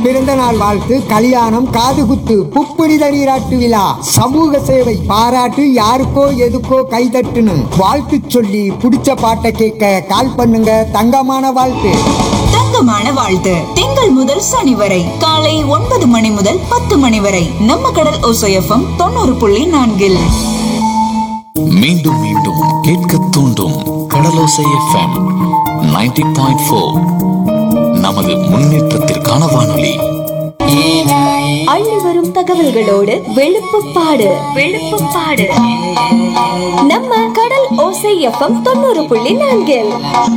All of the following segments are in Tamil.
பிறந்த நாள் வாழ்த்து கல்யாணம் காதுகுத்து புப்புனித நீராட்டு விழா சமூக சேவை பாராட்டு யாருக்கோ எதுக்கோ கைதட்டுன்னு வாழ்த்து சொல்லி பிடிச்ச பாட்டை கேட்க கால் பண்ணுங்க தங்கமான வாழ்த்து தங்கமான வாழ்த்து திங்கள் முதல் சனி வரை காலை ஒன்பது மணி முதல் பத்து மணி வரை நம்ம கடல் ஓசையஃபம் தொண்ணூறு புள்ளி நான்கில் மீண்டும் மீண்டும் கேட்க தூண்டும் கடலோசை எஃப்எம் 90.4 பாயிண்ட் ஃபோர் நமது முன்னேற்றத்திற்கான வானொலி அள்ளி வரும் தகவல்களோடு வெளுப்புப்பாடு வெளுப்புப்பாடு நம்ம கடல் ஓசை எஃப்எம் தொண்ணூறு புள்ளி நான்கில்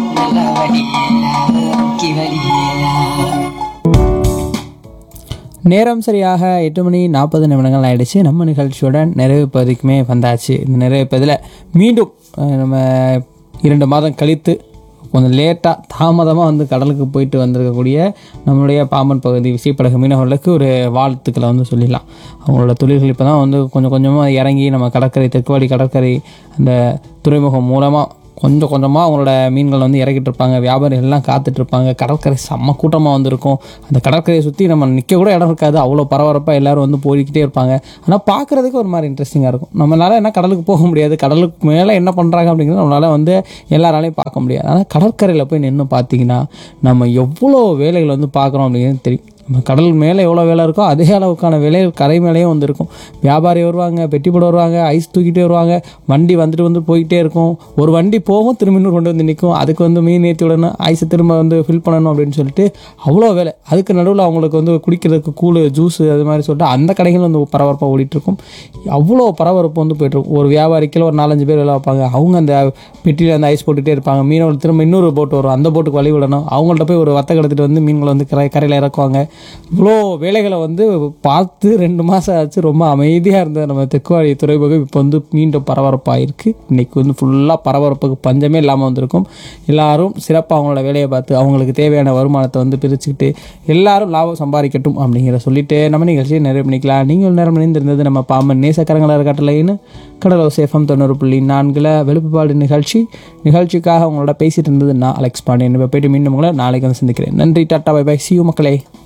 நேரம் சரியாக எட்டு மணி நாற்பது நிமிடங்கள் ஆயிடுச்சு நம்ம நிகழ்ச்சியோட நிறைவு பகுதிக்குமே வந்தாச்சு இந்த நிறைவு பகுதியில் மீண்டும் அஹ், நம்ம இரண்டு மாதம் கழித்து கொஞ்சம் லேட்டாக தாமதமாக வந்து கடலுக்கு போயிட்டு வந்திருக்கக்கூடிய நம்மளுடைய பாம்பன் பகுதி விசைப்படகு மீனவர்களுக்கு ஒரு வாழ்த்துக்களை வந்து சொல்லிடலாம் அவங்களோட தொழில்கள் இப்போ தான் வந்து கொஞ்சம் கொஞ்சமாக இறங்கி நம்ம கடற்கரை தெற்குவாடி கடற்கரை அந்த துறைமுகம் மூலமாக கொஞ்சம் கொஞ்சமாக அவங்களோட மீன்கள் வந்து இறக்கிட்டு இருப்பாங்க வியாபாரிகள் எல்லாம் காத்துட்டு இருப்பாங்க கடற்கரை செம்ம கூட்டமாக வந்திருக்கும் அந்த கடற்கரையை சுற்றி நம்ம நிற்க கூட இடம் இருக்காது அவ்வளோ பரபரப்பாக எல்லாரும் வந்து போய்கிட்டே இருப்பாங்க ஆனால் பார்க்குறதுக்கு ஒரு மாதிரி இன்ட்ரெஸ்டிங்காக இருக்கும் நம்மளால என்ன கடலுக்கு போக முடியாது கடலுக்கு மேலே என்ன பண்ணுறாங்க அப்படிங்கிறது நம்மளால வந்து எல்லாராலையும் பார்க்க முடியாது ஆனால் கடற்கரையில் போய் நின்று பார்த்தீங்கன்னா நம்ம எவ்வளோ வேலைகள் வந்து பார்க்குறோம் அப்படிங்கிறது தெரியும் நம்ம கடல் மேலே எவ்வளோ வேலை இருக்கோ அதே அளவுக்கான வேலைகள் கரை மேலேயும் வந்து இருக்கும் வியாபாரி வருவாங்க பெட்டி போட வருவாங்க ஐஸ் தூக்கிட்டே வருவாங்க வண்டி வந்துட்டு வந்து போயிட்டே இருக்கும் ஒரு வண்டி போகும் திரும்ப இன்னொரு கொண்டு வந்து நிற்கும் அதுக்கு வந்து மீன் ஏற்றி விடணும் ஐஸை திரும்ப வந்து ஃபில் பண்ணணும் அப்படின்னு சொல்லிட்டு அவ்வளோ வேலை அதுக்கு நடுவில் அவங்களுக்கு வந்து குடிக்கிறதுக்கு கூழ் ஜூஸ் அது மாதிரி சொல்லிட்டு அந்த கடைகள் வந்து பரபரப்பாக ஓடிட்டு இருக்கும் அவ்வளோ பரபரப்பு வந்து போயிட்டு இருக்கும் ஒரு வியாபாரிக்கில் ஒரு நாலஞ்சு பேர் வேலை வைப்பாங்க அவங்க அந்த பெட்டியில் அந்த ஐஸ் போட்டுகிட்டே இருப்பாங்க மீனவர்கள் திரும்ப இன்னொரு போட்டு வரும் அந்த போட்டுக்கு வழி விடணும் அவங்கள்ட்ட போய் ஒரு வத்தை எடுத்துகிட்டு வந்து மீன்களை வந்து கரை கரையில் இறக்குவாங்க இவ்வளோ வேலைகளை வந்து பார்த்து ரெண்டு மாதம் ஆச்சு ரொம்ப அமைதியாக இருந்த நம்ம தெக்குவாடி துறைமுகம் இப்போ வந்து மீண்டும் பரபரப்பாக இருக்குது இன்றைக்கி வந்து ஃபுல்லாக பரபரப்புக்கு பஞ்சமே இல்லாமல் வந்திருக்கும் எல்லாரும் சிறப்பாக அவங்களோட வேலையை பார்த்து அவங்களுக்கு தேவையான வருமானத்தை வந்து பிரிச்சுக்கிட்டு எல்லாரும் லாபம் சம்பாதிக்கட்டும் அப்படிங்கிற சொல்லிட்டு நம்ம நிகழ்ச்சியை நிறைவு பண்ணிக்கலாம் நீங்கள் நேரம் இணைந்திருந்தது நம்ம பாம்பன் நேசக்கரங்களாக கட்டளைன்னு கடலோ சேஃபம் தொண்ணூறு புள்ளி நான்கில் வெளுப்புப்பாடு நிகழ்ச்சி நிகழ்ச்சிக்காக அவங்களோட பேசிட்டு இருந்தது நான் அலெக்ஸ் பாண்டியன் இப்போ போயிட்டு மீண்டும் உங்களை நாளைக்கு வந்து சந்திக்கிறேன் நன்றி டாட்டா பை பை சியூ மக்களே